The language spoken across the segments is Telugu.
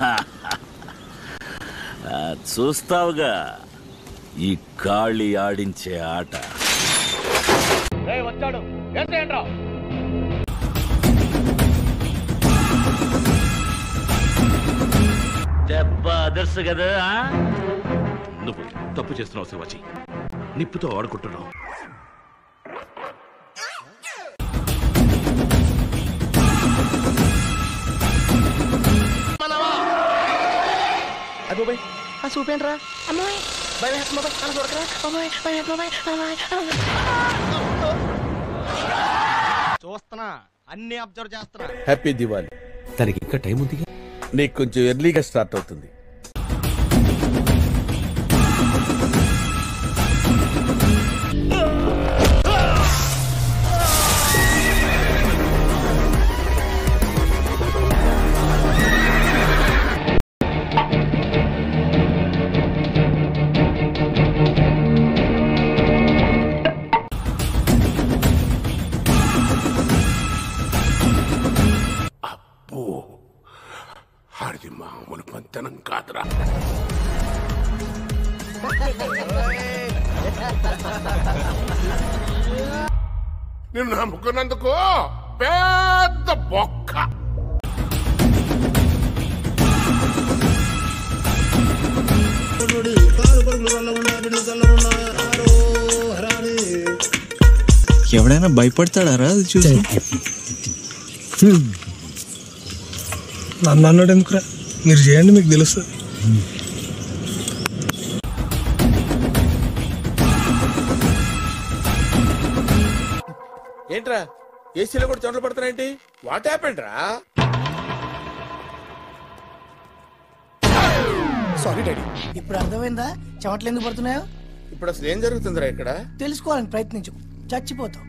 ఆ, చూస్తావుగా ఈ కాళి ఆడించే ఆట వచ్చాడు ఏంటో దెబ్బ అదర్సు కదా ఆ? నువ్వు తప్పు చేస్తున్నావు శివాజీ నిప్పుతో ఆడుకుంటున్నావు అబ్బోయ్ ఆ చూపేంట్రా అమ్మాయి భయం వేస్తుంది బాబాయ్ అలా చూడకరా అమ్మాయి భయం వేస్తుంది బాబాయ్ అమ్మాయి చూస్తున్నా అన్ని అబ్జర్వ్ చేస్తున్నా హ్యాపీ దివాలి దానికి ఇంకా టైం ఉంది నీకు కొంచెం ఎర్లీగా స్టార్ట్ అవుతుంది ఆడిది మామూలు పంతనం కాదురా నిన్ను నమ్ముకున్నందుకు పెద్ద బొక్క ఎవడైనా భయపడతాడారా అది చూసి నన్ను అన్నాడు ఎందుకురా మీరు చేయండి మీకు తెలుస్తుంది ఏంట్రా ఏసీలో కూడా చెమటలు పడుతున్నాయేంటి వాట్ హ్యాపెండ్ రా సారీ డాడీ ఇప్పుడు అర్థమైందా చెమటలు ఎందుకు పడుతున్నాయో ఇప్పుడు అసలు ఏం జరుగుతుందిరా ఇక్కడ తెలుసుకోవాలని ప్రయత్నించు చచ్చిపోతావు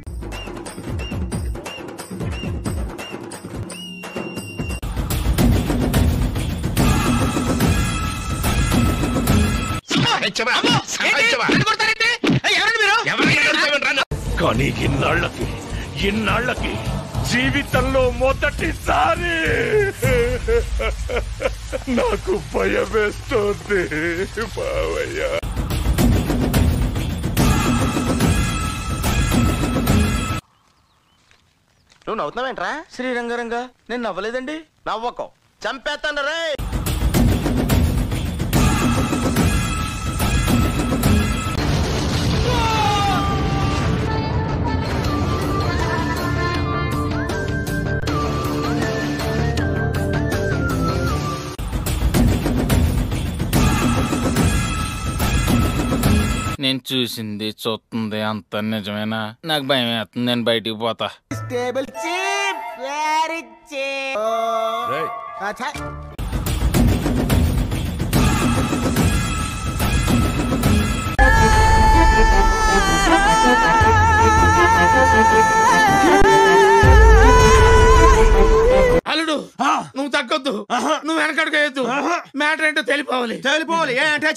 కానీ ఇన్నాళ్ళకి ఇన్నాళ్ళకి జీవితంలో మొదటిసారి నాకు భయం వేస్తోంది బావయ్య నువ్వు నవ్వుతున్నావేంట్రా శ్రీరంగరంగా నేను నవ్వలేదండి నవ్వకం చంపేస్తాను రే నేను చూసింది చూస్తుంది అంత నిజమేనా నాకు భయం వేస్తుంది నేను బయటికి పోతా టేబుల్ చీప్ వెరీ చీప్ అల్లుడు నువ్వు తగ్గొద్దు నువ్వు వెనకడుగు వేయొద్దు మ్యాటర్ ఏంటో తెలిపోవాలి తెలిపోవాలి ఏ అంటే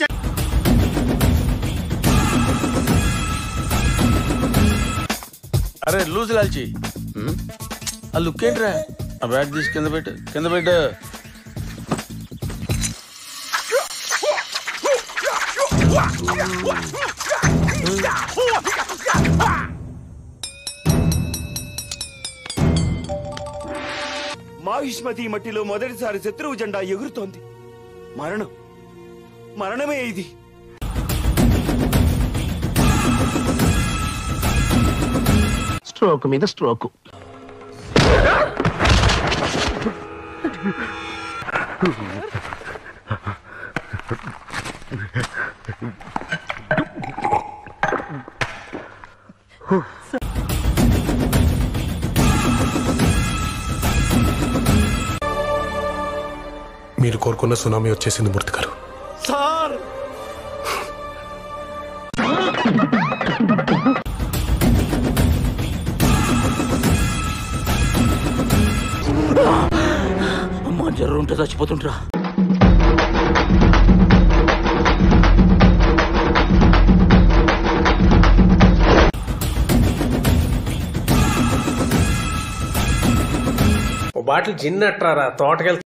అరే లూజ్ లాల్చి ఆ లుక్ ఏంట్రా ఆ బ్యాట్ తీసి కింద పెట్టు కింద పెట్టు మాహిష్మతి మట్టిలో మొదటిసారి శత్రువు జెండా ఎగురుతోంది మరణం మరణమే ఇది స్ట్రోక్ మీద స్ట్రోక్ మీరు కోరుకున్న సునామీ వచ్చేసింది మూర్తి గారు సార్ అమ్మా జర్రు ఉంటే చచ్చిపోతుంటరా బాటిల్ జిన్ అట్రారా తోటకెళ్తా